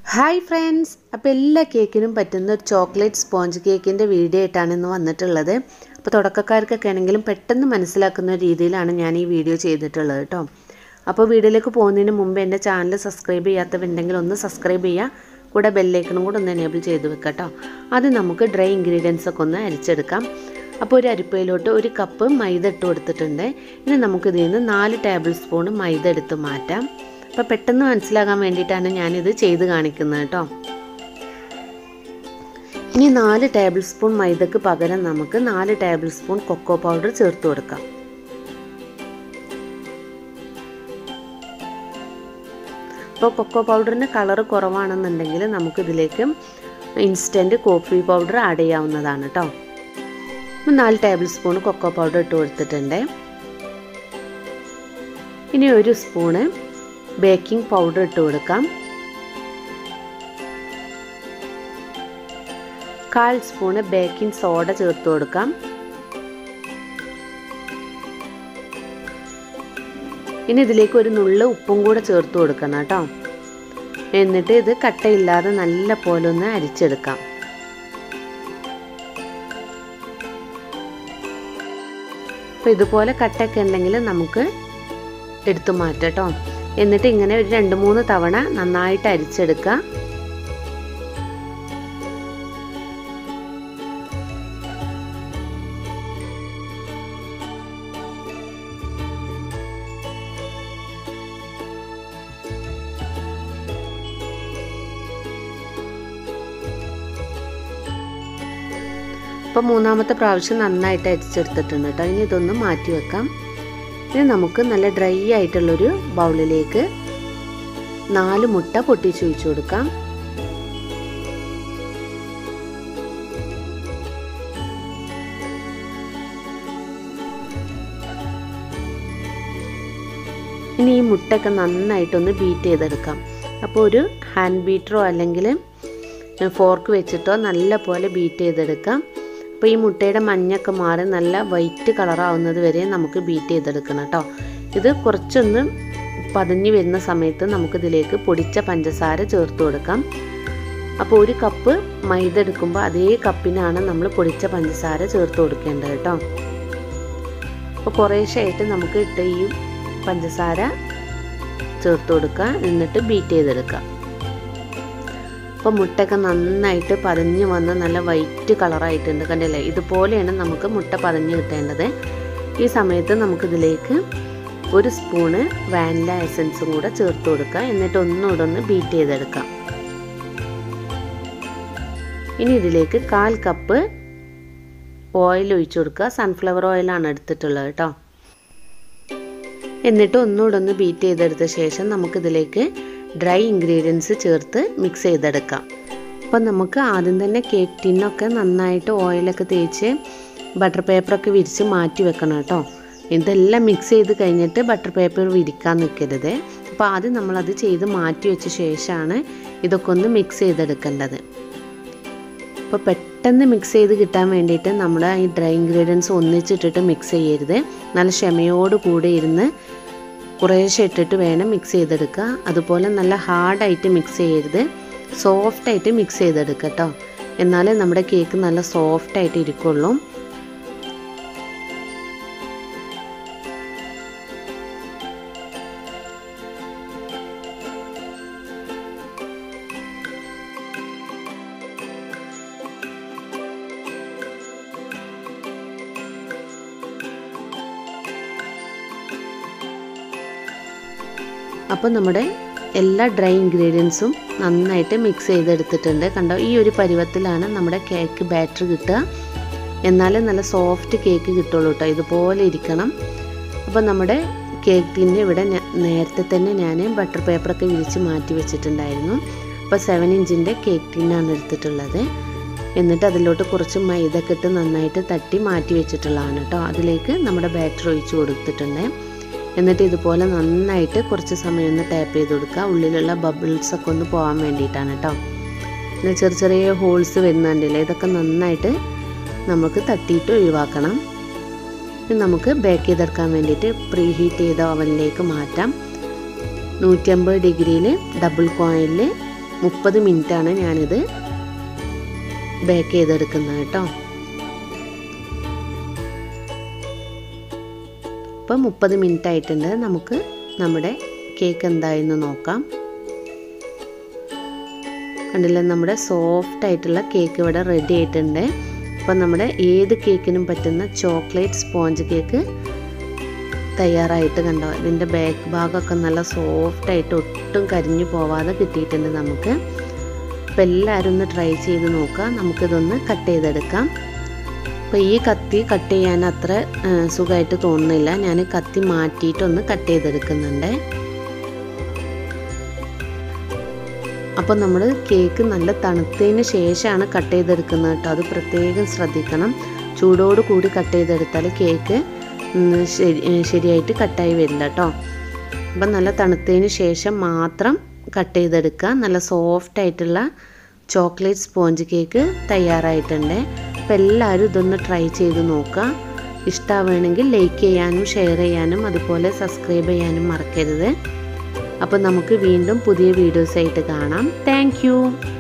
hi friends അപ്പോൾ എല്ലാ കേക്കിനും പറ്റുന്ന ഒരു ചോക്ലേറ്റ് സ്പോഞ്ച് കേക്കിൻ്റെ വീഡിയോ ആയിട്ടാണ് ഇന്ന് വന്നിട്ടുള്ളത് അപ്പോൾ തുടക്കക്കാർക്കൊക്കെ ആണെങ്കിലും പെട്ടെന്ന് മനസ്സിലാക്കുന്ന രീതിയിലാണ് ഞാൻ ഈ വീഡിയോ ചെയ്തിട്ടുള്ളത് കേട്ടോ അപ്പോൾ വീഡിയോയിലേക്ക് പോകുന്നതിന് മുമ്പ് എൻ്റെ ചാനൽ സബ്സ്ക്രൈബ് ചെയ്യാത്തവരുണ്ടെങ്കിൽ ഒന്ന് സബ്സ്ക്രൈബ് ചെയ്യുക കൂടെ ബെല്ലൈക്കണും കൂടെ ഒന്ന് എനേബിൾ ചെയ്ത് വെക്കാം കേട്ടോ അത് നമുക്ക് ഡ്രൈ ഇൻഗ്രീഡിയൻസ് ഒക്കെ ഒന്ന് അരിച്ചെടുക്കാം അപ്പോൾ ഒരു അരിപ്പയിലോട്ട് ഒരു കപ്പ് മൈദ ഇട്ട് കൊടുത്തിട്ടുണ്ട് ഇനി നമുക്കിതിൽ നിന്ന് നാല് ടേബിൾ സ്പൂൺ മൈദ എടുത്ത് മാറ്റാം അപ്പോൾ പെട്ടെന്ന് മനസ്സിലാകാൻ വേണ്ടിയിട്ടാണ് ഞാനിത് ചെയ്ത് കാണിക്കുന്നത് കേട്ടോ ഇനി നാല് ടേബിൾ സ്പൂൺ മൈദക്ക് പകരം നമുക്ക് നാല് ടേബിൾ സ്പൂൺ കൊക്കോ പൗഡർ ചേർത്ത് കൊടുക്കാം അപ്പോൾ കൊക്കോ പൗഡറിന് കളർ കുറവാണെന്നുണ്ടെങ്കിൽ നമുക്കിതിലേക്ക് ഇൻസ്റ്റൻറ്റ് കോഫി പൗഡർ ആഡ് ചെയ്യാവുന്നതാണ് കേട്ടോ നാല് ടേബിൾ സ്പൂൺ കൊക്കോ പൗഡർ ഇട്ട് കൊടുത്തിട്ടുണ്ട് ഇനി ഒരു സ്പൂണ് ബേക്കിംഗ് പൗഡർ ഇട്ട് കൊടുക്കാം കാൽ സ്പൂണ് ബേക്കിംഗ് സോഡ ചേർത്ത് കൊടുക്കാം ഇനി ഇതിലേക്ക് ഒരു നുള്ള ഉപ്പും കൂടെ ചേർത്ത് കൊടുക്കണം കേട്ടോ എന്നിട്ട് ഇത് കട്ടയില്ലാതെ നല്ല പോലെ ഒന്ന് അരിച്ചെടുക്കാം അപ്പോൾ ഇതുപോലെ കട്ടയൊക്കെ ഉണ്ടെങ്കിൽ നമുക്ക് എടുത്തു മാറ്റാം കേട്ടോ എന്നിട്ട് ഇങ്ങനെ ഒരു രണ്ട് മൂന്ന് തവണ നന്നായിട്ട് അരിച്ചെടുക്കുക അപ്പോൾ മൂന്നാമത്തെ പ്രാവശ്യം നന്നായിട്ട് അരിച്ചെടുത്തിട്ടുണ്ട് കേട്ടോ ഇനി ഇതൊന്ന് മാറ്റി വെക്കാം ഇനി നമുക്ക് നല്ല ഡ്രൈ ആയിട്ടുള്ളൊരു ബൗളിലേക്ക് നാല് മുട്ട പൊട്ടിച്ച് ഒഴിച്ചു കൊടുക്കാം ഇനി ഈ മുട്ടയൊക്കെ നന്നായിട്ടൊന്ന് ബീറ്റ് ചെയ്തെടുക്കാം അപ്പോൾ ഒരു ഹാൻഡ് ബീറ്ററോ അല്ലെങ്കിൽ ഫോർക്ക് വെച്ചിട്ടോ നല്ല പോലെ ബീറ്റ് ചെയ്തെടുക്കാം അപ്പോൾ ഈ മുട്ടയുടെ മഞ്ഞൊക്കെ മാറി നല്ല വൈറ്റ് കളറാവുന്നത് വരെ നമുക്ക് ബീറ്റ് ചെയ്തെടുക്കണം കേട്ടോ ഇത് കുറച്ചൊന്ന് പതഞ്ഞു വരുന്ന സമയത്ത് നമുക്കിതിലേക്ക് പൊടിച്ച പഞ്ചസാര ചേർത്ത് കൊടുക്കാം അപ്പോൾ ഒരു കപ്പ് മൈദ എടുക്കുമ്പോൾ അതേ കപ്പിനാണ് നമ്മൾ പൊടിച്ച പഞ്ചസാര ചേർത്ത് കൊടുക്കേണ്ടത് കേട്ടോ അപ്പോൾ കുറേശ്ശായിട്ട് നമുക്ക് ഇട്ട് ഈ പഞ്ചസാര ചേർത്ത് കൊടുക്കുക എന്നിട്ട് ബീറ്റ് ചെയ്തെടുക്കുക അപ്പോൾ മുട്ടയൊക്കെ നന്നായിട്ട് പതഞ്ഞ് വന്ന് നല്ല വൈറ്റ് കളറായിട്ടുണ്ട് കണ്ടില്ലേ ഇതുപോലെയാണ് നമുക്ക് മുട്ട പതഞ്ഞ് കിട്ടേണ്ടത് ഈ സമയത്ത് നമുക്കിതിലേക്ക് ഒരു സ്പൂണ് വാനില എസൻസും കൂടെ ചേർത്ത് കൊടുക്കുക എന്നിട്ട് ഒന്നുകൂടെ ഒന്ന് ബീറ്റ് ചെയ്തെടുക്കാം ഇനി ഇതിലേക്ക് കാൽ കപ്പ് ഓയിൽ ഒഴിച്ചു കൊടുക്കുക സൺഫ്ലവർ ഓയിലാണ് എടുത്തിട്ടുള്ളത് കേട്ടോ എന്നിട്ട് ഒന്നുകൂടെ ഒന്ന് ബീറ്റ് ചെയ്തെടുത്ത ശേഷം നമുക്കിതിലേക്ക് ഡ്രൈ ഇൻഗ്രീഡിയൻസ് ചേർത്ത് മിക്സ് ചെയ്തെടുക്കാം അപ്പം നമുക്ക് ആദ്യം തന്നെ കേക്ക് ടിന്നൊക്കെ നന്നായിട്ട് ഓയിലൊക്കെ തേച്ച് ബട്ടർ പേപ്പറൊക്കെ വിരിച്ച് മാറ്റി വെക്കണം കേട്ടോ ഇതെല്ലാം മിക്സ് ചെയ്ത് കഴിഞ്ഞിട്ട് ബട്ടർ പേപ്പർ വിരിക്കാൻ നിൽക്കരുത് അപ്പോൾ ആദ്യം നമ്മളത് ചെയ്ത് മാറ്റി വെച്ച ശേഷമാണ് ഇതൊക്കെ ഒന്ന് മിക്സ് ചെയ്തെടുക്കേണ്ടത് അപ്പോൾ പെട്ടെന്ന് മിക്സ് ചെയ്ത് കിട്ടാൻ വേണ്ടിയിട്ട് നമ്മൾ ഈ ഡ്രൈ ഇൻഗ്രീഡിയൻസ് ഒന്നിച്ചിട്ടിട്ട് മിക്സ് ചെയ്യരുത് നല്ല ക്ഷമയോട് കൂടെ ഇരുന്ന് കുറേശ്ശെ ഇട്ടിട്ട് വേണം മിക്സ് ചെയ്തെടുക്കുക അതുപോലെ നല്ല ഹാർഡായിട്ട് മിക്സ് ചെയ്യരുത് സോഫ്റ്റായിട്ട് മിക്സ് ചെയ്തെടുക്കുക കേട്ടോ എന്നാലേ നമ്മുടെ കേക്ക് നല്ല സോഫ്റ്റായിട്ട് ഇരിക്കുള്ളൂ അപ്പോൾ നമ്മുടെ എല്ലാ ഡ്രൈ ഇൻഗ്രീഡിയൻസും നന്നായിട്ട് മിക്സ് ചെയ്തെടുത്തിട്ടുണ്ട് കണ്ടോ ഈ ഒരു പരുവത്തിലാണ് നമ്മുടെ കേക്ക് ബാറ്റർ കിട്ടുക എന്നാലും നല്ല സോഫ്റ്റ് കേക്ക് കിട്ടുള്ളൂ കേട്ടോ ഇതുപോലെ ഇരിക്കണം അപ്പോൾ നമ്മുടെ കേക്ക് ടിന്ന് ഇവിടെ നേരത്തെ തന്നെ ഞാൻ ബട്ടർ പേപ്പറൊക്കെ വിരിച്ച് മാറ്റി വെച്ചിട്ടുണ്ടായിരുന്നു അപ്പോൾ സെവൻ ഇഞ്ചിൻ്റെ കേക്ക് ടിന്നാണ് എടുത്തിട്ടുള്ളത് എന്നിട്ട് അതിലോട്ട് കുറച്ച് മൈദൊക്കെ ഇട്ട് നന്നായിട്ട് തട്ടി മാറ്റി വെച്ചിട്ടുള്ളതാണ് കേട്ടോ അതിലേക്ക് നമ്മുടെ ബാറ്റർ ഒഴിച്ച് കൊടുത്തിട്ടുണ്ട് എന്നിട്ട് ഇതുപോലെ നന്നായിട്ട് കുറച്ച് സമയം ഒന്ന് ടാപ്പ് ചെയ്ത് കൊടുക്കുക ഉള്ളിലുള്ള ബബിൾസ് ഒക്കെ ഒന്ന് പോകാൻ വേണ്ടിയിട്ടാണ് കേട്ടോ പിന്നെ ചെറിയ ചെറിയ ഹോൾസ് വരുന്നുണ്ടല്ലേ ഇതൊക്കെ നന്നായിട്ട് നമുക്ക് തട്ടിയിട്ട് ഒഴിവാക്കണം നമുക്ക് ബേക്ക് ചെയ്തെടുക്കാൻ വേണ്ടിയിട്ട് പ്രീ ഹീറ്റ് ചെയ്ത ഓവനിലേക്ക് മാറ്റാം നൂറ്റമ്പത് ഡിഗ്രിയിൽ ഡബിൾ കോയിലിൽ മുപ്പത് മിനിറ്റാണ് ഞാനിത് ബേക്ക് ചെയ്തെടുക്കുന്നത് കേട്ടോ ഇപ്പം മുപ്പത് മിനിറ്റ് ആയിട്ടുണ്ട് നമുക്ക് നമ്മുടെ കേക്ക് എന്തായെന്ന് നോക്കാം കണ്ടില്ലേ നമ്മുടെ സോഫ്റ്റ് ആയിട്ടുള്ള കേക്ക് ഇവിടെ റെഡി ആയിട്ടുണ്ട് അപ്പം നമ്മുടെ ഏത് കേക്കിനും പറ്റുന്ന ചോക്ലേറ്റ് സ്പോഞ്ച് കേക്ക് തയ്യാറായിട്ട് കണ്ടോ ഇതിൻ്റെ ബാക്ക് ഭാഗമൊക്കെ നല്ല സോഫ്റ്റ് ആയിട്ട് ഒട്ടും കരിഞ്ഞു പോവാതെ കിട്ടിയിട്ടുണ്ട് നമുക്ക് അപ്പോൾ എല്ലാവരും ഒന്ന് ട്രൈ ചെയ്ത് നോക്കുക നമുക്കിതൊന്ന് കട്ട് ചെയ്തെടുക്കാം അപ്പോൾ ഈ കത്തി കട്ട് ചെയ്യാൻ അത്ര സുഖമായിട്ട് തോന്നുന്നില്ല ഞാൻ കത്തി മാറ്റിയിട്ടൊന്ന് കട്ട് ചെയ്തെടുക്കുന്നുണ്ട് അപ്പോൾ നമ്മൾ കേക്ക് നല്ല തണുത്തതിന് ശേഷമാണ് കട്ട് ചെയ്തെടുക്കുന്നത് കേട്ടോ അത് പ്രത്യേകം ശ്രദ്ധിക്കണം ചൂടോട് കൂടി കട്ട് ചെയ്തെടുത്താൽ കേക്ക് ശരി ശരിയായിട്ട് കട്ടായി വരില്ല കേട്ടോ അപ്പം നല്ല തണുത്തതിന് ശേഷം മാത്രം കട്ട് ചെയ്തെടുക്കുക നല്ല സോഫ്റ്റ് ആയിട്ടുള്ള ചോക്ലേറ്റ് സ്പോഞ്ച് കേക്ക് തയ്യാറായിട്ടുണ്ട് അപ്പോൾ എല്ലാവരും ഇതൊന്ന് ട്രൈ ചെയ്ത് നോക്കുക ഇഷ്ടമാവുകയാണെങ്കിൽ ലൈക്ക് ചെയ്യാനും ഷെയർ ചെയ്യാനും അതുപോലെ സബ്സ്ക്രൈബ് ചെയ്യാനും മറക്കരുത് അപ്പോൾ നമുക്ക് വീണ്ടും പുതിയ വീഡിയോസായിട്ട് കാണാം താങ്ക്